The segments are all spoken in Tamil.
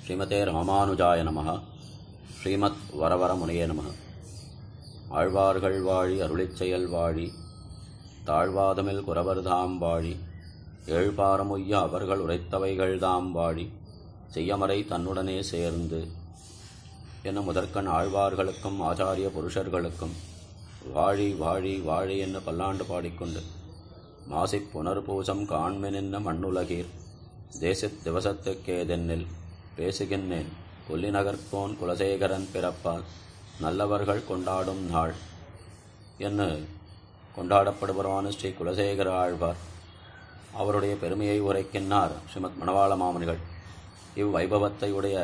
ஸ்ரீமதே ராமானுஜாய நமः ஸ்ரீமத் வரவரமுனையே நமः ஆழ்வார்கள் வாழி அருளிச் செயல் வாழி தாழ்வாதமில் குறவர்தாம் வாழி ஏழ்பாரமுய்ய அவர்கள் உரைத்தவைகள் தாம் வாழி செய்யமறை தன்னுடனே சேர்ந்து என முதற்கண் ஆழ்வார்களுக்கும் ஆச்சாரிய புருஷர்களுக்கும் வாழி வாழி வாழி என்ன பல்லாண்டு பாடிக்கொண்டு மாசிப் புனர்பூசம் காண்மெனென்ன மண்ணுலகீர் தேசித் திவசத்துக்கேதென்னில் பேசுகின்றேன் கொல்லிநகர்கோன் குலசேகரன் பிறப்பால் நல்லவர்கள் கொண்டாடும் நாள் என்று கொண்டாடப்படுபவரான ஸ்ரீ குலசேகர ஆழ்வார் அவருடைய பெருமையை உரைக்கின்றார் ஸ்ரீமத் மணவாள மாமனிகள் இவ்வைபவத்தை உடைய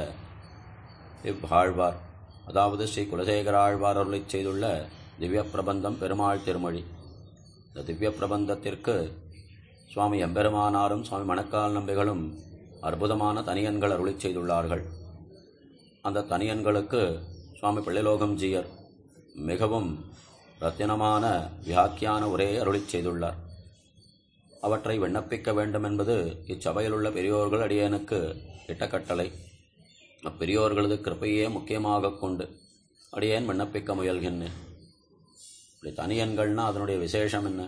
இவ்வாழ்வார் அதாவது ஸ்ரீ குலசேகர ஆழ்வார் அருளிச் செய்துள்ள திவ்ய பிரபந்தம் பெருமாள் திருமொழி இந்த திவ்ய பிரபந்தத்திற்கு சுவாமி எம்பெருமானாரும் சுவாமி மணக்கால் நம்பிகளும் அற்புதமான தனியன்கள் அருளிச் செய்துள்ளார்கள் அந்த தனியன்களுக்கு சுவாமி பிள்ளைலோகம் ஜீயர் மிகவும் ரத்தினமான வியாக்கியான உரையை அருளிச் செய்துள்ளார் அவற்றை விண்ணப்பிக்க வேண்டும் என்பது இச்சபையில் உள்ள பெரியோர்கள் அடியேனுக்கு இட்ட கட்டளை அப்பெரியோர்களது கிருப்பையே முக்கியமாக கொண்டு அடியேன் விண்ணப்பிக்க முயல்கின்றேன் இப்படி தனியன்கள்னா அதனுடைய விசேஷம் என்ன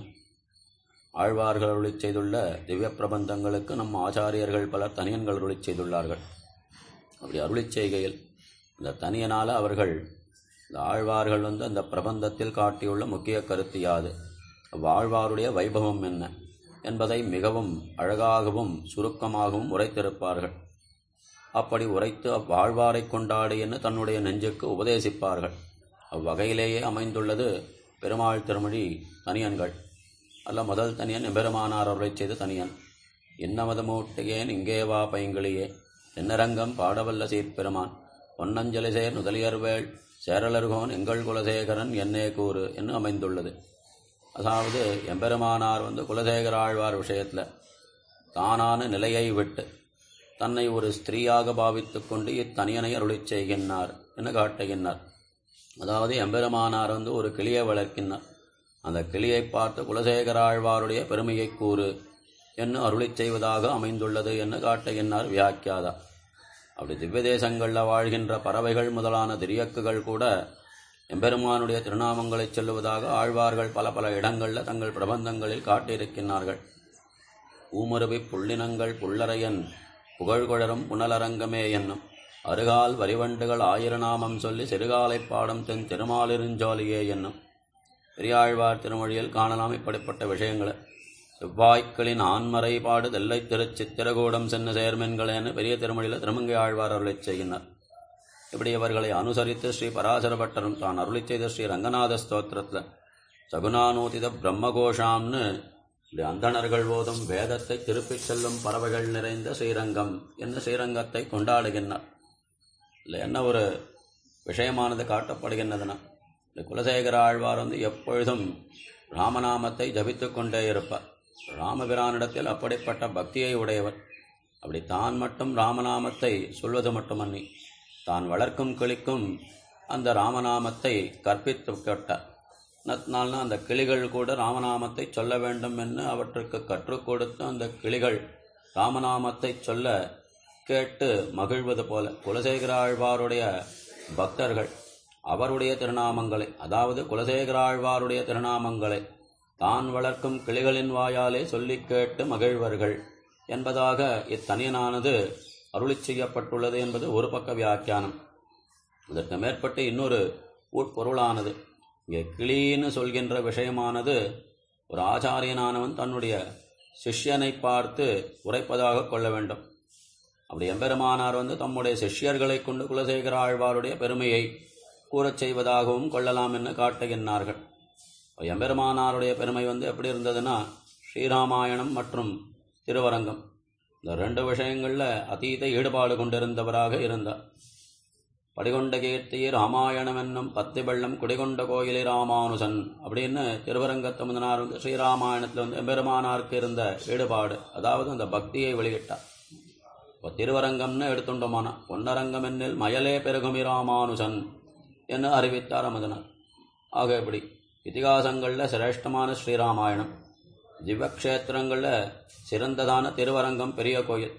ஆழ்வார்கள் அருளிச் செய்துள்ள திவ்ய பிரபந்தங்களுக்கு நம் ஆச்சாரியர்கள் பலர் தனியன்கள் அருளிச் செய்துள்ளார்கள் அப்படி அருளிச் செய்கையில் இந்த தனியனால் அவர்கள் இந்த ஆழ்வார்கள் வந்து அந்த பிரபந்தத்தில் காட்டியுள்ள முக்கிய கருத்து யாது அவ்வாழ்வாருடைய வைபவம் என்ன என்பதை மிகவும் அழகாகவும் சுருக்கமாகவும் உரைத்திருப்பார்கள் அப்படி உரைத்து அவ்வாழ்வாரை கொண்டாடு என்று தன்னுடைய நெஞ்சுக்கு உபதேசிப்பார்கள் அவ்வகையிலேயே அமைந்துள்ளது பெருமாள் திருமொழி தனியன்கள் அல்ல முதல் தனியன் எம்பெருமானார் அவரை செய்த தனியன் இன்னமது மூட்டையேன் இங்கே வா பைங்கிளியே என்னரங்கம் பாடவல்ல சீர்பெருமான் பொன்னஞ்சலிசேர் நுதலியர்வேள் சேரலர்கோன் எங்கள் குலசேகரன் என்னே கூறு என்று அமைந்துள்ளது அதாவது எம்பெருமானார் வந்து குலசேகர ஆழ்வார் விஷயத்தில் தானான நிலையை விட்டு தன்னை ஒரு ஸ்திரீயாக பாவித்து கொண்டு இத்தனியனை அருளிச் செய்கின்றார் என்று காட்டுகின்றார் அதாவது எம்பெருமானார் வந்து ஒரு கிளியை வளர்க்கின்றார் அந்த கிளியை பார்த்து குலசேகர ஆழ்வாருடைய பெருமையை கூறு என்று அருளிச் செய்வதாக அமைந்துள்ளது என்று காட்டுகின்றார் வியாக்கியாதா அப்படி திவ்ய தேசங்களில் வாழ்கின்ற பறவைகள் முதலான திரியக்குகள் கூட எம்பெருமானுடைய திருநாமங்களை சொல்லுவதாக ஆழ்வார்கள் பல பல இடங்களில் தங்கள் பிரபந்தங்களில் காட்டியிருக்கின்றார்கள் ஊமருவி புள்ளினங்கள் புள்ளரையன் புகழ்குழரும் புனலரங்கமே என்னும் அருகால் வரிவண்டுகள் ஆயிரநாமம் சொல்லி சிறுகாலை பாடம் தென் திருமாலிருஞ்சோலியே என்னும் பெரியாழ்வார் திருமொழியில் காணலாம் இப்படிப்பட்ட விஷயங்களை செவ்வாய்க்களின் ஆண்மறை பாடு தெல்லை திருச்சித்திரகூடம் சென்ன சேர்மென்களேன்னு பெரிய திருமொழியில் திருமங்கை ஆழ்வார் அருளிச் செய்கின்றார் இப்படி இவர்களை அனுசரித்து ஸ்ரீ பராசர பட்டரும் தான் அருளிச் செய்த ஸ்ரீ ரங்கநாத ஸ்தோத்திரத்தில் சகுனானூதித பிரம்மகோஷாம்னு இப்படி அந்தணர்கள் போதும் வேதத்தை திருப்பிச் செல்லும் பறவைகள் நிறைந்த ஸ்ரீரங்கம் என்ன ஸ்ரீரங்கத்தை கொண்டாடுகின்றார் இல்லை என்ன ஒரு விஷயமானது காட்டப்படுகின்றதுன்னா இந்த குலசேகர ஆழ்வார் வந்து எப்பொழுதும் ராமநாமத்தை ஜபித்து கொண்டே இருப்பார் ராமபிரானிடத்தில் அப்படிப்பட்ட பக்தியை உடையவர் அப்படி தான் மட்டும் ராமநாமத்தை சொல்வது மட்டுமன்னி தான் வளர்க்கும் கிளிக்கும் அந்த ராமநாமத்தை கற்பித்து கேட்டார் நத்னால்னா அந்த கிளிகள் கூட ராமநாமத்தை சொல்ல வேண்டும் என்று அவற்றுக்கு கற்றுக் கொடுத்து அந்த கிளிகள் ராமநாமத்தை சொல்ல கேட்டு மகிழ்வது போல குலசேகர ஆழ்வாருடைய பக்தர்கள் அவருடைய திருநாமங்களை அதாவது குலசேகர ஆழ்வாருடைய திருநாமங்களை தான் வளர்க்கும் கிளிகளின் வாயாலே சொல்லி கேட்டு மகிழ்வர்கள் என்பதாக இத்தனியனானது அருளி செய்யப்பட்டுள்ளது என்பது ஒரு பக்க வியாக்கியானம் இதற்கு மேற்பட்டு இன்னொரு உட்பொருளானது இங்கே கிளின்னு சொல்கின்ற விஷயமானது ஒரு ஆச்சாரியனானவன் தன்னுடைய சிஷ்யனை பார்த்து உரைப்பதாக கொள்ள வேண்டும் அப்படி எம்பெருமானார் வந்து தம்முடைய சிஷ்யர்களை கொண்டு குலசேகர ஆழ்வாருடைய பெருமையை கூறச் செய்வதாகவும் கொள்ளலாம் என்று காட்டுகின்றார்கள் எம்பெருமானாருடைய பெருமை வந்து எப்படி இருந்ததுன்னா ஸ்ரீராமாயணம் மற்றும் திருவரங்கம் இந்த ரெண்டு விஷயங்களில் அதீத ஈடுபாடு கொண்டிருந்தவராக இருந்தார் படிகொண்ட கீர்த்தி ராமாயணம் என்னும் பத்து வெள்ளம் குடிகொண்ட கோயிலே ராமானுசன் அப்படின்னு திருவரங்கத்தமுதனார் வந்து ஸ்ரீராமாயணத்தில் வந்து எம்பெருமானாருக்கு இருந்த ஈடுபாடு அதாவது அந்த பக்தியை வெளியிட்டார் இப்போ திருவரங்கம்னு எடுத்துட்டோமானா பொன்னரங்கம் என்னில் மயலே பெருகுமி ராமானுசன் என்று அறிவித்தார் அமுதனார் ஆக இப்படி இதிகாசங்களில் சிரேஷ்டமான ஸ்ரீராமாயணம் திவ்யக்ஷேத்திரங்களில் சிறந்ததான திருவரங்கம் பெரிய கோயில்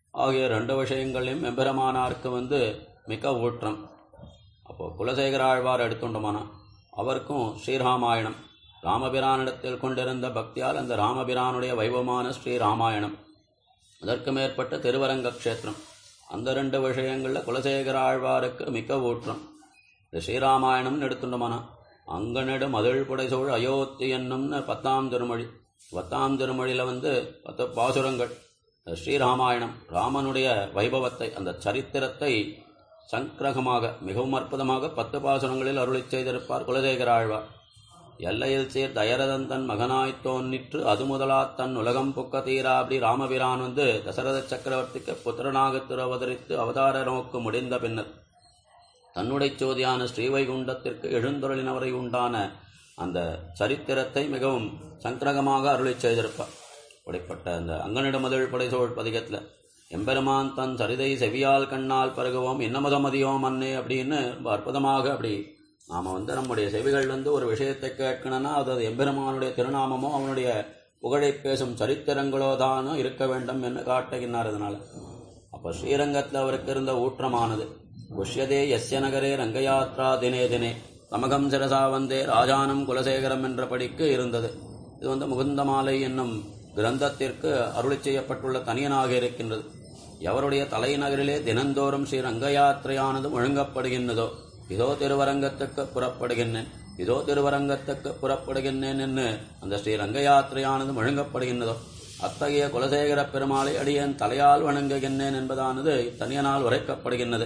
ஆகிய ரெண்டு விஷயங்களையும் எம்பெருமானாருக்கு வந்து மிக ஊற்றம் அப்போ குலசேகர ஆழ்வார் எடுத்துட்டோமானா அவருக்கும் ஸ்ரீராமாயணம் ராமபிரானிடத்தில் கொண்டிருந்த பக்தியால் அந்த ராமபிரானுடைய வைபவமான ஸ்ரீராமாயணம் அதற்கு மேற்பட்ட திருவரங்க க்ஷேத்திரம் அந்த ரெண்டு விஷயங்களில் குலசேகர ஆழ்வாருக்கு மிக ஊற்றம் இந்த ஸ்ரீராமாயணம்னு எடுத்துட்டோமானா அங்கனிடு மதில் புடைசூழ் அயோத்தி என்னும்னு பத்தாம் திருமொழி பத்தாம் திருமொழியில் வந்து பத்து பாசுரங்கள் ஸ்ரீராமாயணம் ராமனுடைய வைபவத்தை அந்த சரித்திரத்தை சங்கிரகமாக மிகவும் அற்புதமாக பத்து பாசுரங்களில் அருளிச் செய்திருப்பார் குலசேகர ஆழ்வார் எல்லையில் சேர் தயரதன் தன் மகனாய்த் தோன்னிற்று அது முதலா தன் உலகம் புக்க தீரா அப்படி ராமபிரான் வந்து தசரத சக்கரவர்த்திக்கு புத்திரனாக திருவதரித்து அவதார நோக்கு முடிந்த பின்னர் தன்னுடைய சோதியான ஸ்ரீவைகுண்டத்திற்கு எழுந்தொழினவரை உண்டான அந்த சரித்திரத்தை மிகவும் சங்கிரகமாக அருளிச் செய்திருப்பார் அப்படிப்பட்ட அந்த அங்கனிடமதில் படைசோழ் பதிகத்தில் எம்பெருமான் தன் சரிதை செவியால் கண்ணால் பருகுவோம் இன்னமதம் மதியோம் அன்னே அப்படின்னு ரொம்ப அற்புதமாக அப்படி நாம் வந்து நம்முடைய செவிகள் வந்து ஒரு விஷயத்தை கேட்கணும்னா அது அது எம்பெருமானுடைய திருநாமமோ அவனுடைய புகழை பேசும் சரித்திரங்களோ தானோ இருக்க வேண்டும் என்று காட்டுகின்றார் அதனால அப்போ ஸ்ரீரங்கத்தில் அவருக்கு இருந்த ஊற்றமானது புஷ்யதே எஸ்ய நகரே ரங்கயாத்ரா தினே தினே தமகம் சிரசா வந்தே ராஜானம் குலசேகரம் என்ற படிக்கு இருந்தது இது வந்து முகுந்தமாலை என்னும் கிரந்தத்திற்கு அருளி செய்யப்பட்டுள்ள தனியனாக இருக்கின்றது எவருடைய தலைநகரிலே தினந்தோறும் ஸ்ரீ ரங்கயாத்திரையானது ஒழுங்கப்படுகின்றதோ இதோ திருவரங்கத்துக்கு புறப்படுகின்றேன் இதோ திருவரங்கத்துக்கு புறப்படுகின்றேன் என்று அந்த ஸ்ரீ ரங்கயாத்திரையானது ஒழுங்கப்படுகின்றதோ அத்தகைய குலசேகர பெருமாளை அடியேன் தலையால் வணங்குகின்றேன் என்பதானது தனியனால் உரைக்கப்படுகின்றது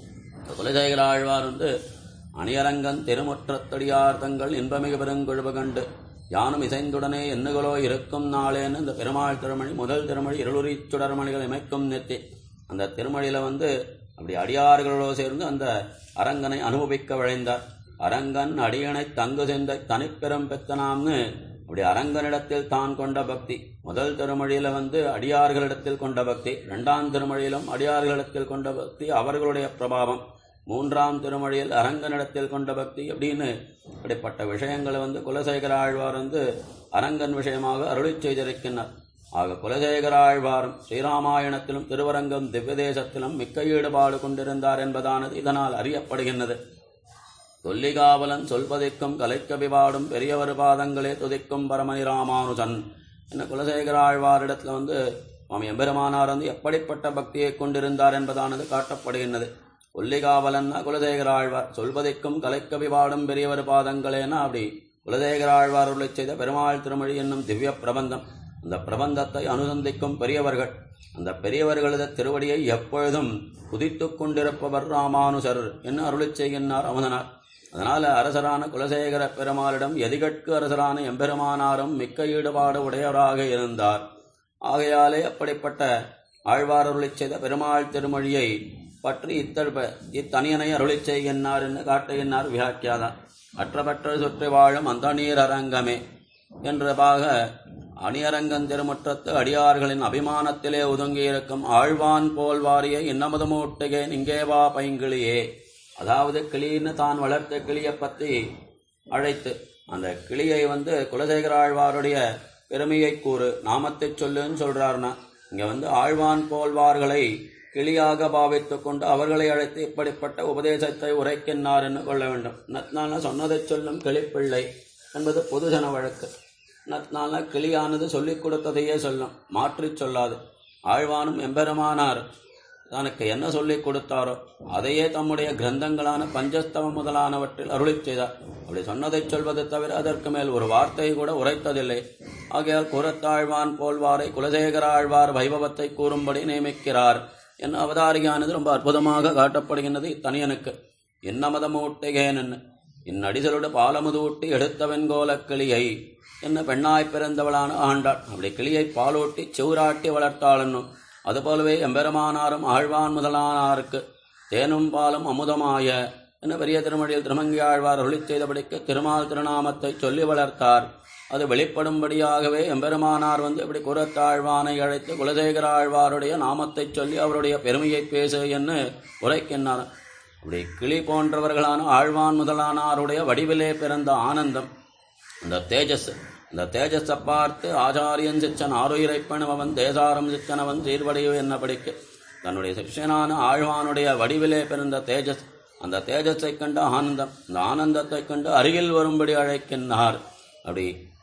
குலசேகர ஆழ்வார் வந்து அணியரங்கன் திருமுற்றத்தடியார் தங்கள் இன்பமிகு பெருங்கொழுவு கண்டு யானும் இசைந்துடனே எண்ணுகளோ இருக்கும் நாளேன்னு இந்த பெருமாள் திருமணி முதல் திருமணி இருளுரி சுடர்மணிகள் இமைக்கும் நெத்தி அந்த திருமணியில வந்து அப்படி அடியார்களோடு சேர்ந்து அந்த அரங்கனை அனுபவிக்க விழைந்தார் அரங்கன் அடியனை தங்கு சென்ற தனிப்பெரும் பெத்தனாம்னு அப்படி அரங்கனிடத்தில் தான் கொண்ட பக்தி முதல் திருமொழியில வந்து அடியார்களிடத்தில் கொண்ட பக்தி இரண்டாம் திருமொழியிலும் அடியார்களிடத்தில் கொண்ட பக்தி அவர்களுடைய பிரபாவம் மூன்றாம் திருமொழியில் அரங்கனிடத்தில் கொண்ட பக்தி அப்படின்னு அப்படிப்பட்ட விஷயங்களை வந்து குலசேகர ஆழ்வார் வந்து அரங்கன் விஷயமாக அருளி செய்திருக்கின்றார் ஆக குலசேகர ஆழ்வாரும் ஸ்ரீராமாயணத்திலும் திருவரங்கம் திவ்யதேசத்திலும் மிக்க ஈடுபாடு கொண்டிருந்தார் என்பதானது இதனால் அறியப்படுகின்றது தொல்லிகாவலன் சொல்பதிக்கும் கலைக்கபிபாடும் பெரியவர் பாதங்களே துதிக்கும் பரமணி ராமானுஜன் என்ன குலசேகர ஆழ்வாரிடத்துல வந்து சுவாமி எம்பெருமானார் வந்து எப்படிப்பட்ட பக்தியை கொண்டிருந்தார் என்பதானது காட்டப்படுகின்றது கொல்லிகாவலன்னா குலசேகர ஆழ்வார் சொல்வதைக்கும் கலைக்கவிபாடும் பெரியவர் பாதங்களேனா அப்படி குலசேகர ஆழ்வார் உள்ள செய்த பெருமாள் திருமொழி என்னும் திவ்ய பிரபந்தம் அந்த பிரபந்தத்தை அனுசந்திக்கும் பெரியவர்கள் அந்த பெரியவர்களது திருவடியை எப்பொழுதும் குதித்துக் கொண்டிருப்பவர் ராமானுசர் என்று அருளிச் செய்கின்றார் அமுதனார் அதனால அரசரான குலசேகர பெருமாளிடம் எதிகட்கு அரசரான எம்பெருமானாரும் மிக்க ஈடுபாடு உடையவராக இருந்தார் ஆகையாலே அப்படிப்பட்ட ஆழ்வார் அருளிச் செய்த பெருமாள் திருமொழியை பற்றி இத்தழ்ப இத்தனியனை அருளிச் செய்கின்றார் என்று காட்டுகின்றார் வியாக்கியாதா அற்றபற்ற சுற்றி வாழும் அந்த நீர் அரங்கமே என்றபாக அணியரங்கன் திருமுற்றத்து அடியார்களின் அபிமானத்திலே ஒதுங்கியிருக்கும் ஆழ்வான் போல் வாரிய இன்னமதுமூட்டுகேன் இங்கே வா பைங்கிளியே அதாவது கிளின்னு தான் வளர்த்த கிளியை பற்றி அழைத்து அந்த கிளியை வந்து குலசேகர ஆழ்வாருடைய பெருமையை கூறு நாமத்தை சொல்லுன்னு சொல்றாருன்னா இங்க வந்து ஆழ்வான் போல்வார்களை கிளியாக பாவித்துக் கொண்டு அவர்களை அழைத்து இப்படிப்பட்ட உபதேசத்தை உரைக்கின்றார் என்று கொள்ள வேண்டும் நத்னால சொன்னதைச் சொல்லும் கிளிப்பிள்ளை என்பது பொதுஜன வழக்கு நத்னால கிளியானது சொல்லிக் கொடுத்ததையே சொல்லும் மாற்றிச் சொல்லாது ஆழ்வானும் எம்பெருமானார் தனக்கு என்ன சொல்லிக் கொடுத்தாரோ அதையே தம்முடைய கிரந்தங்களான பஞ்சஸ்தவம் முதலானவற்றில் அருளிச் செய்தார் அப்படி சொன்னதைச் சொல்வது தவிர அதற்கு மேல் ஒரு வார்த்தை கூட உரைத்ததில்லை ஆகையால் குரத்தாழ்வான் போல்வாரை குலசேகர ஆழ்வார் வைபவத்தை கூறும்படி நியமிக்கிறார் என்ன அவதாரியானது ரொம்ப அற்புதமாக காட்டப்படுகின்றது இத்தனியனுக்கு என்ன மதமூட்டுகேன் இந்நடிசலோடு பாலமுதூட்டி எடுத்தவன் கோலக்கிளியை என்ன பெண்ணாய் பிறந்தவளான ஆண்டாள் அப்படி கிளியை பாலூட்டி செவுராட்டி வளர்த்தாள் என்னும் அதுபோலவே எம்பெருமானாரும் ஆழ்வான் முதலானாருக்கு தேனும் பாலும் அமுதமாய என்ன பெரிய திருமணியில் திருமங்கி ஆழ்வார் அருளிச் செய்தபடிக்கு திருமால் திருநாமத்தை சொல்லி வளர்த்தார் அது வெளிப்படும்படியாகவே எம்பெருமானார் வந்து இப்படி குரத்தாழ்வானை அழைத்து குலசேகர ஆழ்வாருடைய நாமத்தை சொல்லி அவருடைய பெருமையை பேசு என்று உரைக்கின்றார் அப்படி கிளி போன்றவர்களான ஆழ்வான் முதலானாருடைய வடிவிலே பிறந்த ஆனந்தம் அந்த தேஜஸ் இந்த தேஜஸை பார்த்து ஆச்சாரியன் சிச்சன் ஆறுயிரைப்பனும் அவன் தேசாரம் சிச்சன் அவன் சீர்வடிவு என்ன படிக்க தன்னுடைய சிஷ்யனான ஆழ்வானுடைய வடிவிலே பிறந்த தேஜஸ் அந்த தேஜஸை கண்டு ஆனந்தம் இந்த ஆனந்தத்தை கண்டு அருகில் வரும்படி அழைக்கின்றார் அப்படி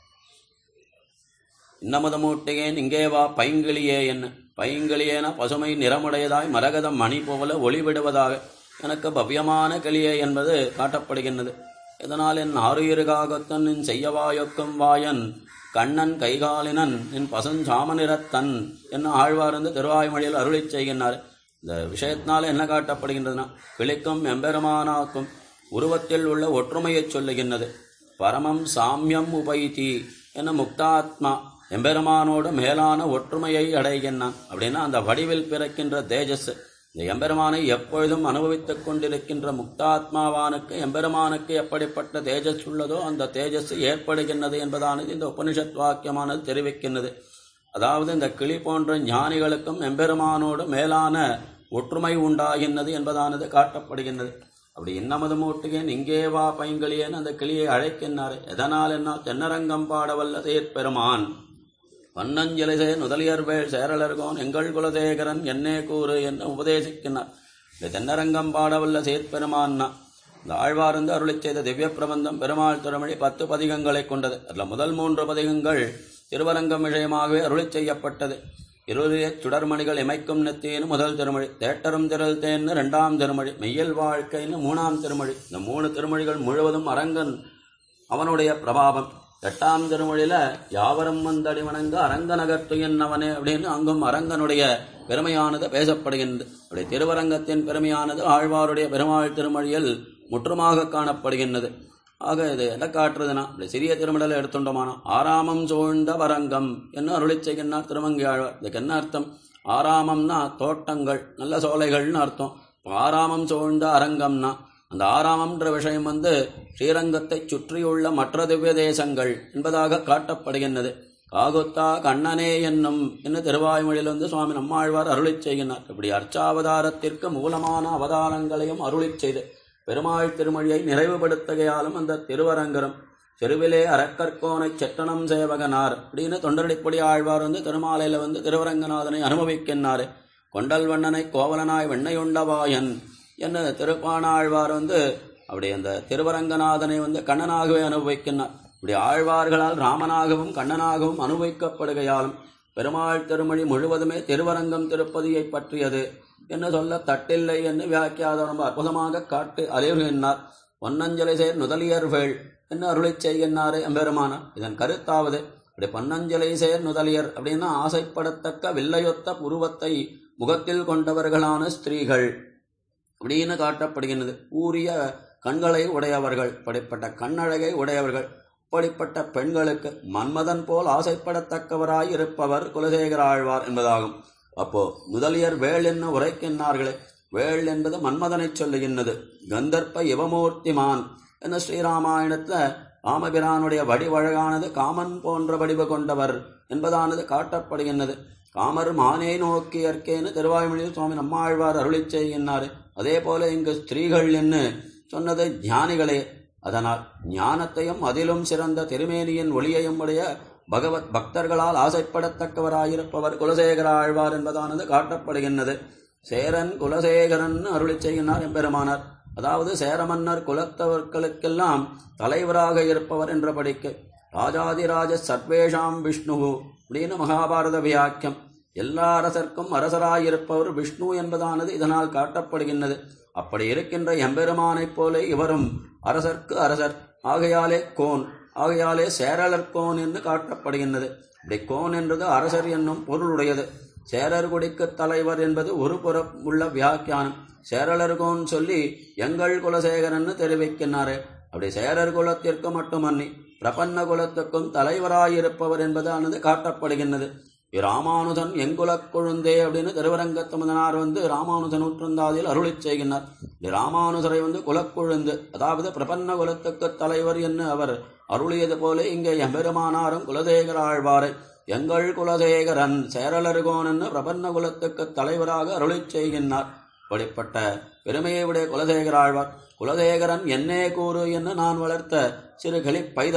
இன்னமுதமூட்டையேன் இங்கே வா பைங்கிளியே என்ன பைங்கிளியேன பசுமை நிறமுடையதாய் மரகதம் மணி போல ஒளிவிடுவதாக எனக்கு பவ்யமான கிளியே என்பது காட்டப்படுகின்றது இதனால் என் ஆறுயிருகாகத்தன் நின் செய்யவாயொக்கும் வாயன் கண்ணன் கைகாலினன் நின் பசுஞ்சாம நிறத்தன் என்ன ஆழ்வார்ந்து திருவாய்மொழியில் அருளிச் செய்கின்றார் இந்த விஷயத்தினால என்ன காட்டப்படுகின்றதுன்னா கிளிக்கும் எம்பெருமானாக்கும் உருவத்தில் உள்ள ஒற்றுமையைச் சொல்லுகின்றது பரமம் சாமியம் உபைதி என்ன முக்தாத்மா எம்பெருமானோடு மேலான ஒற்றுமையை அடைகின்றான் அப்படின்னா அந்த வடிவில் பிறக்கின்ற தேஜஸ் இந்த எம்பெருமானை எப்பொழுதும் அனுபவித்துக் கொண்டிருக்கின்ற முக்தாத்மாவானுக்கு எம்பெருமானுக்கு எப்படிப்பட்ட தேஜஸ் உள்ளதோ அந்த தேஜஸ் ஏற்படுகின்றது என்பதானது இந்த உபனிஷத் வாக்கியமானது தெரிவிக்கின்றது அதாவது இந்த கிளி போன்ற ஞானிகளுக்கும் எம்பெருமானோடு மேலான ஒற்றுமை உண்டாகின்றது என்பதானது காட்டப்படுகின்றது அப்படி இன்னமது மூட்டுகேன் இங்கே வா பைங்களியேன் அந்த கிளியை அழைக்கின்றார் எதனால் என்ன தென்னரங்கம் பாடவல்ல தேர்பெருமான் வண்ணஞ்சலிசே நுதலியர்வேள் சேரலர்கோன் எங்கள் குலதேகரன் என்னே கூறு என்று உபதேசிக்கின்றார் இந்த தென்னரங்கம் பாடவல்ல சேர்ப்பெருமான்னா இந்த ஆழ்வார்ந்து அருளிச் செய்த திவ்ய பிரபந்தம் பெருமாள் திருமொழி பத்து பதிகங்களை கொண்டது அதில் முதல் மூன்று பதிகங்கள் திருவரங்கம் விஷயமாகவே அருளிச் செய்யப்பட்டது இருளிய சுடர்மணிகள் இமைக்கும் நெத்தின்னு முதல் திருமொழி தேட்டரும் திரள் தேன்னு இரண்டாம் திருமொழி மெய்யல் வாழ்க்கைன்னு மூணாம் திருமொழி இந்த மூணு திருமொழிகள் முழுவதும் அரங்கன் அவனுடைய பிரபாவம் எட்டாம் திருமொழியில யாவரும் வந்தடி வணங்க அரங்கநகர்த்து என்னவனே அப்படின்னு அங்கும் அரங்கனுடைய பெருமையானது பேசப்படுகின்றது அப்படி திருவரங்கத்தின் பெருமையானது ஆழ்வாருடைய பெருமாள் திருமொழியில் முற்றுமாக காணப்படுகின்றது ஆக இது எதை காட்டுறதுன்னா இப்படி சிறிய திருமடலை எடுத்துட்டோமானா ஆராமம் சூழ்ந்த வரங்கம் என்ன அருளிச் செய்கின்றார் திருமங்கை ஆழ்வார் இதுக்கு என்ன அர்த்தம் ஆராமம்னா தோட்டங்கள் நல்ல சோலைகள்னு அர்த்தம் ஆராமம் சூழ்ந்த அரங்கம்னா அந்த ஆறாமன்ற விஷயம் வந்து ஸ்ரீரங்கத்தை சுற்றியுள்ள மற்ற திவ்ய தேசங்கள் என்பதாக காட்டப்படுகின்றது காகுத்தா கண்ணனே என்னும் என்று திருவாய்மொழியில் வந்து சுவாமி நம்மாழ்வார் அருளிச் செய்கின்றார் இப்படி அர்ச்சாவதாரத்திற்கு மூலமான அவதாரங்களையும் அருளிச் செய்து பெருமாள் திருமொழியை நிறைவுபடுத்துகையாலும் அந்த திருவரங்கரும் தெருவிலே அரக்கற்கோனை செட்டனம் சேவகனார் அப்படின்னு தொண்டரடிப்படி ஆழ்வார் வந்து திருமாலையில வந்து திருவரங்கநாதனை அனுபவிக்கின்றார் கொண்டல் வண்ணனை கோவலனாய் வெண்ணையுண்டவாயன் என்ன திருப்பானாழ்வார் வந்து அப்படி அந்த திருவரங்கநாதனை வந்து கண்ணனாகவே அனுபவிக்கின்றார் இப்படி ஆழ்வார்களால் ராமனாகவும் கண்ணனாகவும் அனுபவிக்கப்படுகையாலும் பெருமாள் திருமொழி முழுவதுமே திருவரங்கம் திருப்பதியை பற்றியது என்ன சொல்ல தட்டில்லை என்று வியாக்கியாதம் ரொம்ப அற்புதமாக காட்டு அலைவுகின்றார் பொன்னஞ்சலை சேர் நுதலியர்கள் என்ன அருளிச் செய்கின்றாரே எம்பெருமானா இதன் கருத்தாவது இப்படி பொன்னஞ்சலை சேர் நுதலியர் அப்படின்னா ஆசைப்படத்தக்க வில்லையொத்த புருவத்தை முகத்தில் கொண்டவர்களான ஸ்திரீகள் அப்படின்னு காட்டப்படுகின்றது ஊரிய கண்களை உடையவர்கள் இப்படிப்பட்ட கண்ணழகை உடையவர்கள் இப்படிப்பட்ட பெண்களுக்கு மன்மதன் போல் ஆசைப்படத்தக்கவராய் இருப்பவர் குலசேகர ஆழ்வார் என்பதாகும் அப்போ முதலியர் வேள் என்ன உரைக்கின்றார்களே வேள் என்பது மன்மதனைச் சொல்லுகின்றது கந்தர்ப்ப யுவமூர்த்திமான் என்ன ஸ்ரீராமாயணத்துல ராமபிரானுடைய வடிவழகானது காமன் போன்ற வடிவு கொண்டவர் என்பதானது காட்டப்படுகின்றது காமர் மானே நோக்கியற்கேன்னு திருவாய்மொழியில் சுவாமி நம்மாழ்வார் அருளிச் செய்கின்றார் அதே போல இங்கு ஸ்திரீகள் என்று சொன்னது ஞானிகளே அதனால் ஞானத்தையும் அதிலும் சிறந்த திருமேனியின் ஒளியையும் உடைய பகவத் பக்தர்களால் ஆசைப்படத்தக்கவராயிருப்பவர் குலசேகர ஆழ்வார் என்பதானது காட்டப்படுகின்றது சேரன் குலசேகரன் அருளிச் செய்கின்றார் எம்பெருமானார் அதாவது சேரமன்னர் குலத்தவர்களுக்கெல்லாம் தலைவராக இருப்பவர் என்ற படிக்கை ராஜாதிராஜ சர்வேஷாம் விஷ்ணு அப்படின்னு மகாபாரத வியாக்கியம் எல்லா அரசர்க்கும் அரசராயிருப்பவர் விஷ்ணு என்பதானது இதனால் காட்டப்படுகின்றது அப்படி இருக்கின்ற எம்பெருமானைப் போல இவரும் அரசர்க்கு அரசர் ஆகையாலே கோன் ஆகையாலே சேரலர் கோன் என்று காட்டப்படுகின்றது இப்படி கோன் என்றது அரசர் என்னும் பொருளுடையது சேரர் குடிக்கு தலைவர் என்பது ஒரு புறம் உள்ள வியாக்கியானம் சேரலர்கோன் சொல்லி எங்கள் குலசேகரன்னு தெரிவிக்கின்றாரே அப்படி சேரர் குலத்திற்கு மட்டுமன்னி பிரபன்ன குலத்துக்கும் தலைவராயிருப்பவர் என்பதானது காட்டப்படுகின்றது ராமானுஜன் எங்குலக் கொழுந்தே அப்படின்னு திருவரங்கத்தமதனார் வந்து ராமானுஜன் நூற்றந்தாதில் அருளிச் செய்கின்றார் ராமானுஜரை வந்து குலக்கொழுந்து அதாவது பிரபன்ன குலத்துக்கு தலைவர் என்று அவர் அருளியது போல இங்கே எம்பெருமானாரும் குலதேகர ஆழ்வாரை எங்கள் குலதேகரன் சேரலர்கோன் என்று பிரபன்ன குலத்துக்கு தலைவராக அருளிச் செய்கின்றார் இப்படிப்பட்ட பெருமையை விட குலதேகர ஆழ்வார் குலதேகரன் என்னே கூறு என்று நான் வளர்த்த சிறு கிளி பைதலே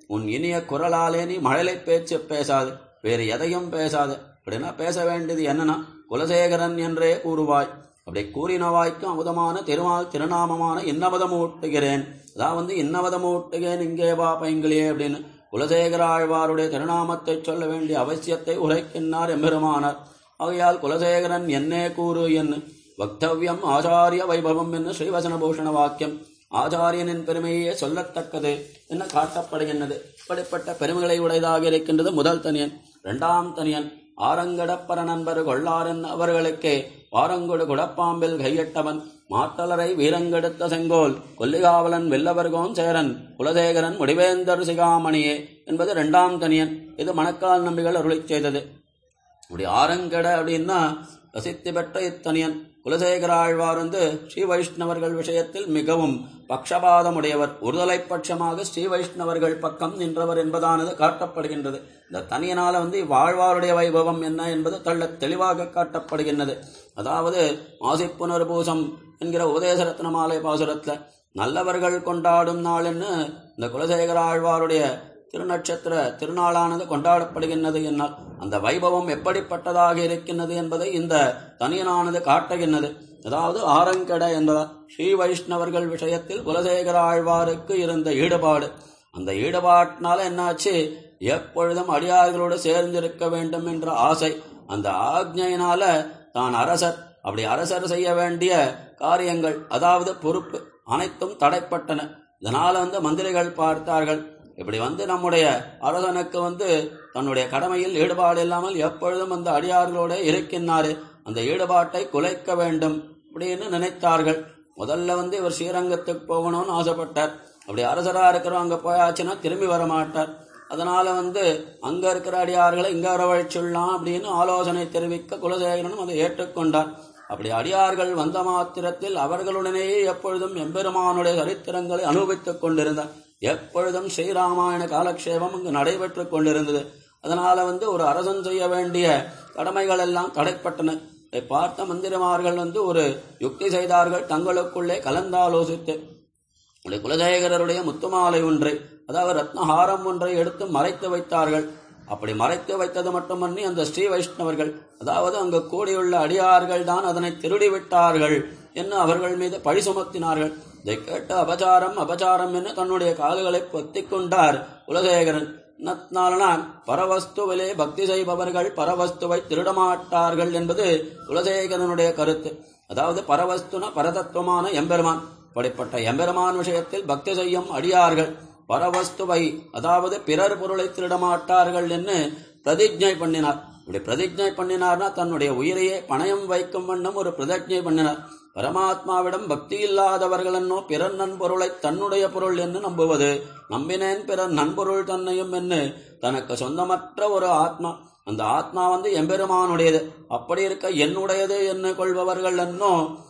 உன் இனிய குரலாலே நீ மழலை பேச்சு பேசாது வேறு எதையும் பேசாது அப்படின்னா பேச வேண்டியது என்னன்னா குலசேகரன் என்றே கூறுவாய் அப்படி கூறினவாய்க்கும் அமுதமான திருமால் திருநாமமான இன்னவதம் ஊட்டுகிறேன் அதான் வந்து இன்னவதம் ஊட்டுகிறேன் இங்கே வா பைங்கிலியே அப்படின்னு குலசேகர ஆழ்வாருடைய திருநாமத்தை சொல்ல வேண்டிய அவசியத்தை உரைக்கின்றார் எம்பெருமானார் ஆகையால் குலசேகரன் என்னே கூறு என்று வக்தவ்யம் ஆச்சாரிய வைபவம் என்று ஸ்ரீவசனபூஷண வாக்கியம் ஆச்சாரியனின் பெருமையே சொல்லத்தக்கது என்ன காட்டப்படுகின்றது இப்படிப்பட்ட பெருமைகளை உடையதாக இருக்கின்றது முதல் தனியன் இரண்டாம் தனியன் ஆரங்கடப்பர நண்பர் கொள்ளாரன் அவர்களுக்கே வாரங்கொடு குடப்பாம்பில் கையட்டவன் மாற்றலரை வீரங்கெடுத்த செங்கோல் கொல்லிகாவலன் வெல்லவர்கோன் சேரன் குலசேகரன் முடிவேந்தர் சிகாமணியே என்பது இரண்டாம் தனியன் இது மணக்கால் நம்பிகள் அருளிச் செய்தது அப்படி ஆரங்கட அப்படின்னா பிரசித்தி பெற்ற இத்தனியன் குலசேகர ஆழ்வார் வந்து ஸ்ரீ வைஷ்ணவர்கள் விஷயத்தில் மிகவும் பக்ஷபாதமுடையவர் ஒருதலை பட்சமாக ஸ்ரீ வைஷ்ணவர்கள் பக்கம் நின்றவர் என்பதானது காட்டப்படுகின்றது இந்த தனியனால வந்து இவ்வாழ்வாருடைய வைபவம் என்ன என்பது தள்ள தெளிவாக காட்டப்படுகின்றது அதாவது மாசிப்புனர்பூசம் என்கிற உபதேசரத்ன மாலை பாசுரத்துல நல்லவர்கள் கொண்டாடும் நாள்னு இந்த குலசேகர ஆழ்வாருடைய திருநட்சத்திர திருநாளானது கொண்டாடப்படுகின்றது என்னால் அந்த வைபவம் எப்படிப்பட்டதாக இருக்கின்றது என்பதை இந்த தனியனானது காட்டுகின்றது அதாவது ஆரங்கட என்பதால் ஸ்ரீ வைஷ்ணவர்கள் விஷயத்தில் குலசேகர ஆழ்வாருக்கு இருந்த ஈடுபாடு அந்த ஈடுபாட்டினால என்னாச்சு எப்பொழுதும் அடியார்களோடு சேர்ந்திருக்க வேண்டும் என்ற ஆசை அந்த ஆக்ஞையினால தான் அரசர் அப்படி அரசர் செய்ய வேண்டிய காரியங்கள் அதாவது பொறுப்பு அனைத்தும் தடைப்பட்டன இதனால வந்து மந்திரிகள் பார்த்தார்கள் இப்படி வந்து நம்முடைய அரசனுக்கு வந்து தன்னுடைய கடமையில் ஈடுபாடு இல்லாமல் எப்பொழுதும் அந்த அடியார்களோட இருக்கின்றாரு அந்த ஈடுபாட்டை குலைக்க வேண்டும் அப்படின்னு நினைத்தார்கள் முதல்ல வந்து இவர் ஸ்ரீரங்கத்துக்கு போகணும்னு ஆசைப்பட்டார் அப்படி அரசரா இருக்கிறோம் அங்க போயாச்சுன்னா திரும்பி வர மாட்டார் அதனால வந்து அங்க இருக்கிற அடியார்களை இங்க வரவழைச்சுடலாம் அப்படின்னு ஆலோசனை தெரிவிக்க குலசேகரனும் அதை ஏற்றுக்கொண்டார் அப்படி அடியார்கள் வந்த மாத்திரத்தில் அவர்களுடனேயே எப்பொழுதும் எம்பெருமானுடைய சரித்திரங்களை அனுபவித்துக் கொண்டிருந்தார் எப்பொழுதும் ஸ்ரீராமாயண காலக்ஷேபம் அங்கு நடைபெற்றுக் கொண்டிருந்தது அதனால வந்து ஒரு அரசன் செய்ய வேண்டிய கடமைகள் எல்லாம் தடைப்பட்டன இதை பார்த்த மந்திரிமார்கள் வந்து ஒரு யுக்தி செய்தார்கள் தங்களுக்குள்ளே கலந்தாலோசித்து அப்படி குலசேகரருடைய முத்துமாலை ஒன்றை அதாவது ரத்னஹாரம் ஒன்றை எடுத்து மறைத்து வைத்தார்கள் அப்படி மறைத்து வைத்தது மட்டுமன்றி அந்த ஸ்ரீ வைஷ்ணவர்கள் அதாவது அங்கு கூடியுள்ள அடியார்கள் தான் அதனை திருடி விட்டார்கள் என்று அவர்கள் மீது பழி சுமத்தினார்கள் இதை கேட்ட அபச்சாரம் அபச்சாரம் என்று தன்னுடைய கால்களை பொத்திக் கொண்டார் குலசேகரன் நத்னாலனா பரவஸ்துவிலே பக்தி செய்பவர்கள் பரவஸ்துவை திருடமாட்டார்கள் என்பது குலசேகரனுடைய கருத்து அதாவது பரவஸ்துன பரதத்துவமான எம்பெருமான் அப்படிப்பட்ட எம்பெருமான் விஷயத்தில் பக்தி செய்யும் அடியார்கள் பரவஸ்துவை அதாவது பிறர் பொருளை திருடமாட்டார்கள் என்று பிரதிஜை பண்ணினார் இப்படி பிரதிஜை பண்ணினார்னா தன்னுடைய உயிரையே பணயம் வைக்கும் வண்ணம் ஒரு பிரதிஜை பண்ணினார் பரமாத்மாவிடம் பக்தி இல்லாதவர்கள் என்னோ பிறர் நன்பொருளை தன்னுடைய பொருள் என்று நம்புவது நம்பினேன் பிறர் நன்பொருள் தன்னையும் என்று தனக்கு சொந்தமற்ற ஒரு ஆத்மா அந்த ஆத்மா வந்து எம்பெருமானுடையது அப்படி இருக்க என்னுடையது என்று கொள்பவர்கள் என்னோ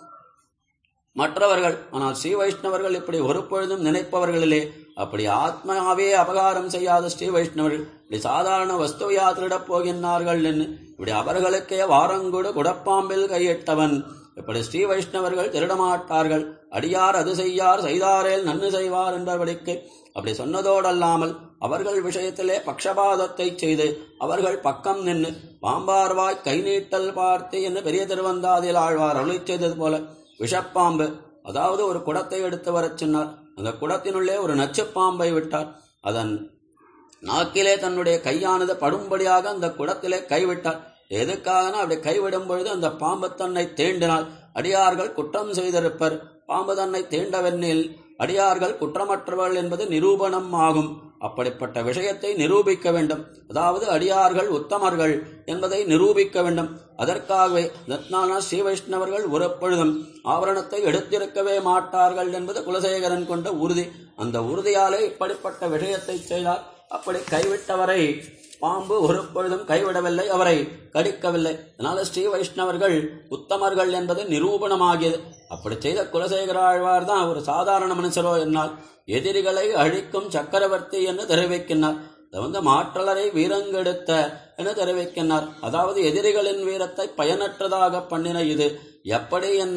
மற்றவர்கள் ஆனால் ஸ்ரீ வைஷ்ணவர்கள் இப்படி ஒரு பொழுதும் நினைப்பவர்களிலே அப்படி ஆத்மாவே அபகாரம் செய்யாத ஸ்ரீ வைஷ்ணவர்கள் இப்படி சாதாரண வஸ்துவையா திருடப் போகின்றார்கள் என்று இப்படி அவர்களுக்கே வாரங்கொடு குடப்பாம்பில் கையிட்டவன் இப்படி ஸ்ரீ வைஷ்ணவர்கள் திருடமாட்டார்கள் அடியார் அது செய்யார் செய்தாரேல் நன்னு செய்வார் என்பபடிக்கு அப்படி சொன்னதோடல்லாமல் அவர்கள் விஷயத்திலே பக்ஷபாதத்தை செய்து அவர்கள் பக்கம் நின்று பாம்பார்வாய் கை நீட்டல் பார்த்து என்று பெரிய திருவந்தாதில் ஆழ்வார் அருளி செய்தது போல விஷப்பாம்பு அதாவது ஒரு குடத்தை எடுத்து வரச் சொன்னார் அந்த குடத்தினுள்ளே ஒரு நச்சுப்பாம்பை விட்டார் அதன் நாக்கிலே தன்னுடைய கையானது படும்படியாக அந்த குடத்திலே கைவிட்டார் எதுக்காகனா அப்படி கைவிடும் பொழுது அந்த பாம்பு தன்னை தீண்டினால் அடியார்கள் குற்றம் செய்திருப்பர் பாம்பு தன்னை தீண்டவெண்ணில் அடியார்கள் குற்றமற்றவர்கள் என்பது நிரூபணம் ஆகும் அப்படிப்பட்ட விஷயத்தை நிரூபிக்க வேண்டும் அதாவது அடியார்கள் உத்தமர்கள் என்பதை நிரூபிக்க வேண்டும் அதற்காகவே ரத்னானா ஸ்ரீ வைஷ்ணவர்கள் ஒருப்பொழுதும் ஆவரணத்தை எடுத்திருக்கவே மாட்டார்கள் என்பது குலசேகரன் கொண்ட உறுதி அந்த உறுதியாலே இப்படிப்பட்ட விஷயத்தை செய்தார் அப்படி கைவிட்டவரை பாம்பு ஒரு பொழுதும் கைவிடவில்லை அவரை கடிக்கவில்லை அதனால ஸ்ரீ வைஷ்ணவர்கள் உத்தமர்கள் என்பது நிரூபணமாகியது அப்படி செய்த குலசேகர ஆழ்வார் தான் ஒரு சாதாரண மனுஷரோ என்னால் எதிரிகளை அழிக்கும் சக்கரவர்த்தி என்று தெரிவிக்கின்றார் அது வந்து மாற்றலரை வீரங்கெடுத்த என தெரிவிக்கின்றார் அதாவது எதிரிகளின் வீரத்தை பயனற்றதாக பண்ணின இது எப்படி என்னால்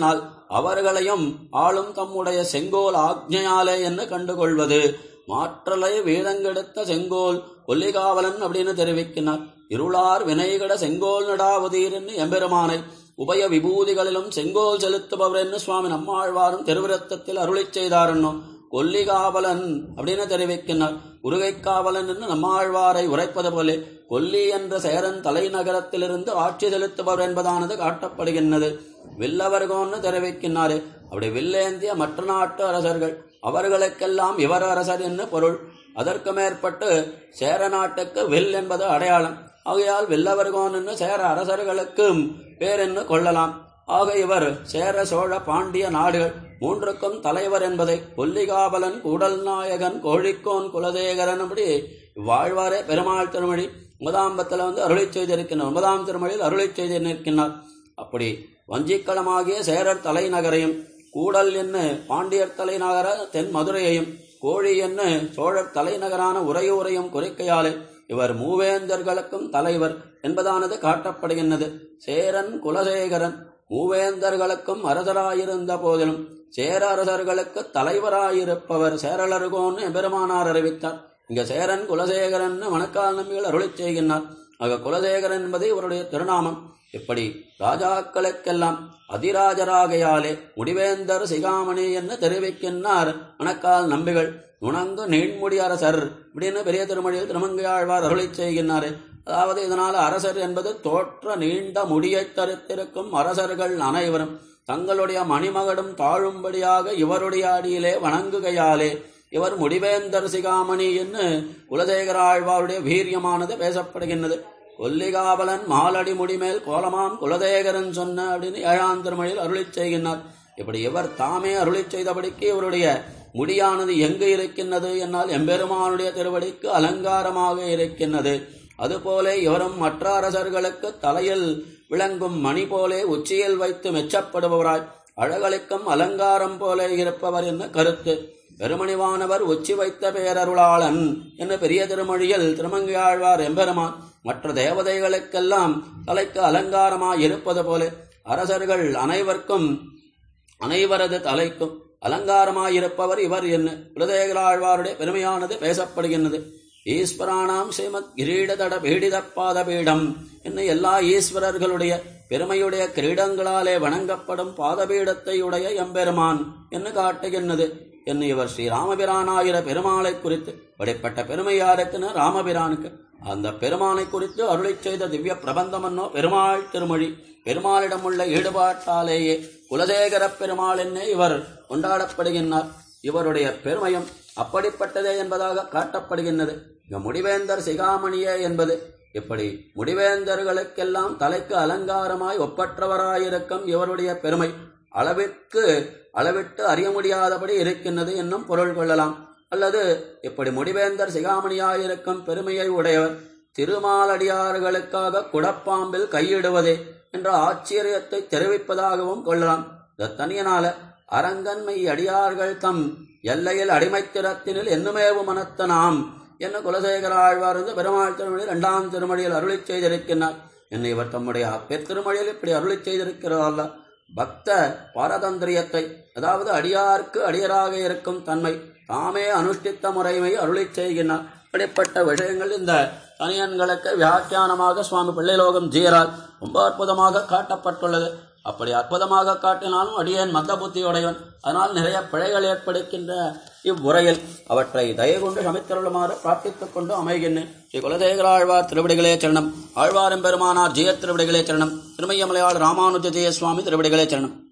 அவர்களையும் ஆளும் தம்முடைய செங்கோல் ஆக்ஞையாலே என்ன கண்டுகொள்வது மாற்றலை வேதங்கெடுத்த செங்கோல் கொல்லிகாவலன் அப்படின்னு தெரிவிக்கிறார் இருளார் வினைகட செங்கோல் நடாவதீர்னு எம்பெருமானை உபய விபூதிகளிலும் செங்கோல் செலுத்துபவர் என்று சுவாமி நம்மாழ்வாரும் திருவிரத்தத்தில் அருளிச் செய்தாரன்னும் கொல்லிகாவலன் அப்படின்னு தெரிவிக்கிறார் உருகைக்காவலன் என்று நம்மாழ்வாரை உரைப்பது போலே கொல்லி என்ற சேரன் தலைநகரத்திலிருந்து ஆட்சி செலுத்துபவர் என்பதானது காட்டப்படுகின்றது வில்லவர்கோன்னு தெரிவிக்கின்றாரே அப்படி வில்லேந்திய மற்ற நாட்டு அரசர்கள் அவர்களுக்கெல்லாம் இவர் அரசர் என்று பொருள் அதற்கு மேற்பட்டு சேர நாட்டுக்கு வில் என்பது அடையாளம் ஆகையால் வில்லவர்கோன் என்று சேர அரசர்களுக்கும் பேர் என்று கொள்ளலாம் ஆக இவர் சேர சோழ பாண்டிய நாடுகள் மூன்றுக்கும் தலைவர் என்பதை கொல்லிகாபலன் கூடல் நாயகன் கோழிக்கோன் குலதேகரன் அப்படி வாழ்வாரே பெருமாள் திருமொழி ஒன்பதாம்பத்தில் வந்து அருளை செய்திருக்கின்றார் ஒன்பதாம் திருமொழியில் அருளை செய்து நிற்கின்றார் அப்படி வஞ்சிக்களமாகிய சேரர் தலைநகரையும் கூடல் என்ன பாண்டியர் தலைநகர தென் மதுரையையும் கோழி என்ன சோழர் தலைநகரான உரையூரையும் குறிக்கையாலே இவர் மூவேந்தர்களுக்கும் தலைவர் என்பதானது காட்டப்படுகின்றது சேரன் குலசேகரன் மூவேந்தர்களுக்கும் அரசராயிருந்த போதிலும் சேர அரசர்களுக்கு தலைவராயிருப்பவர் சேரலருகோன்னு பெருமானார் அறிவித்தார் இங்க சேரன் குலசேகரன் மணக்கால் நம்பிகள் அருளிச் செய்கின்றார் ஆக குலசேகரன் என்பது இவருடைய திருநாமம் இப்படி ராஜாக்களுக்கெல்லாம் அதிராஜராகையாலே முடிவேந்தர் சிகாமணி என்று தெரிவிக்கின்றார் மணக்கால் நம்பிகள் உணங்கு நீண்முடி அரசர் இப்படின்னு பெரிய திருமொழியில் திருமங்கையாழ்வார் அருளிச் செய்கின்றார் அதாவது இதனால அரசர் என்பது தோற்ற நீண்ட முடியைத் தரித்திருக்கும் அரசர்கள் அனைவரும் தங்களுடைய மணிமகடும் தாழும்படியாக இவருடைய அடியிலே வணங்குகையாலே இவர் முடிவேந்தர் சிகாமணி என்று குலசேகர ஆழ்வாருடைய வீரியமானது பேசப்படுகின்றது கொல்லிகாவலன் மாலடி முடிமேல் கோலமாம் குலதேகரன் சொன்ன அப்படின்னு ஏழாம் திருமொழியில் அருளிச் செய்கின்றார் இப்படி இவர் தாமே அருளிச் செய்தபடிக்கு இவருடைய முடியானது எங்கு இருக்கின்றது என்னால் எம்பெருமானுடைய திருவடிக்கு அலங்காரமாக இருக்கின்றது அதுபோல இவரும் மற்ற அரசர்களுக்கு தலையில் விளங்கும் மணி போலே உச்சியில் வைத்து மெச்சப்படுபவராய் அழகலிக்கும் அலங்காரம் போல இருப்பவர் என்ன கருத்து பெருமணிவானவர் உச்சி வைத்த பேரருளாளன் என்ற பெரிய திருமொழியில் திருமங்கையாழ்வார் எம்பெருமான் மற்ற தேவதைகளுக்கெல்லாம் தலைக்கு அலங்காரமாய் இருப்பது போல அரசர்கள் அனைவருக்கும் அனைவரது தலைக்கும் அலங்காரமாயிருப்பவர் இவர் என்ன குலதேகராழ்வாருடைய பெருமையானது பேசப்படுகின்றது ஈஸ்வரானாம் ஸ்ரீமத் கிரீடதட பீடித பாத பீடம் என்ன எல்லா ஈஸ்வரர்களுடைய பெருமையுடைய கிரீடங்களாலே வணங்கப்படும் பாதபீடத்தை உடைய எம்பெருமான் என்று காட்டுகின்றது என்று இவர் ஸ்ரீ ராமபிரானாயிர பெருமாளை குறித்து அப்படிப்பட்ட பெருமை யாருக்குன்னு ராமபிரானுக்கு அந்த பெருமானை குறித்து அருளைச் செய்த திவ்ய பிரபந்தமன்னோ பெருமாள் திருமொழி பெருமாளிடம் உள்ள ஈடுபாட்டாலேயே குலசேகர பெருமாள் என்னே இவர் கொண்டாடப்படுகின்றார் இவருடைய பெருமையும் அப்படிப்பட்டதே என்பதாக காட்டப்படுகின்றது இங்க முடிவேந்தர் சிகாமணியே என்பது இப்படி முடிவேந்தர்களுக்கெல்லாம் தலைக்கு அலங்காரமாய் ஒப்பற்றவராயிருக்கும் இவருடைய பெருமை அளவிற்கு அளவிட்டு அறிய முடியாதபடி இருக்கின்றது என்னும் பொருள் கொள்ளலாம் அல்லது இப்படி முடிவேந்தர் சிகாமணியாயிருக்கும் பெருமையை உடையவர் திருமாலடியார்களுக்காக குடப்பாம்பில் கையிடுவதே என்ற ஆச்சரியத்தை தெரிவிப்பதாகவும் கொள்ளலாம் இந்த தனியனால அரங்கன்மை அடியார்கள் தம் எல்லையில் அடிமைத்திறத்தினில் என்னுமேவு மனத்த நாம் என்ன குலசேகர ஆழ்வார் வந்து பெருமாள் திருமொழி இரண்டாம் திருமொழியில் அருளிச் செய்திருக்கிறார் என்னை இவர் தம்முடைய அப்பெருமொழியில் இப்படி அருளிச் செய்திருக்கிறார் பக்த பாரதந்திரியத்தை அதாவது அடியார்க்கு அடியராக இருக்கும் தன்மை தாமே அனுஷ்டித்த முறைமை அருளிச் செய்கின்றார் இப்படிப்பட்ட விஷயங்கள் இந்த தனியன்களுக்கு வியாக்கியானமாக சுவாமி பிள்ளைலோகம் ஜீரால் ரொம்ப அற்புதமாக காட்டப்பட்டுள்ளது அப்படி அற்புதமாக காட்டினாலும் அடியேன் மந்த புத்தியுடையவன் அதனால் நிறைய பிழைகள் ஏற்படுகின்ற இவ்வுரையில் அவற்றை தயவு கொண்டு சமைத்தருளுமாறு பிரார்த்தித்துக் கொண்டு அமைகின்றேன் ஸ்ரீ குலதேகர ஆழ்வார் திருவிடிகளே சரணம் ஆழ்வாரம் பெருமானார் ஜெய திருவிடிகளே சரணம் திருமையமலையாள் ராமானுஜ ஜெய சுவாமி திருவிடிகளே சரணம்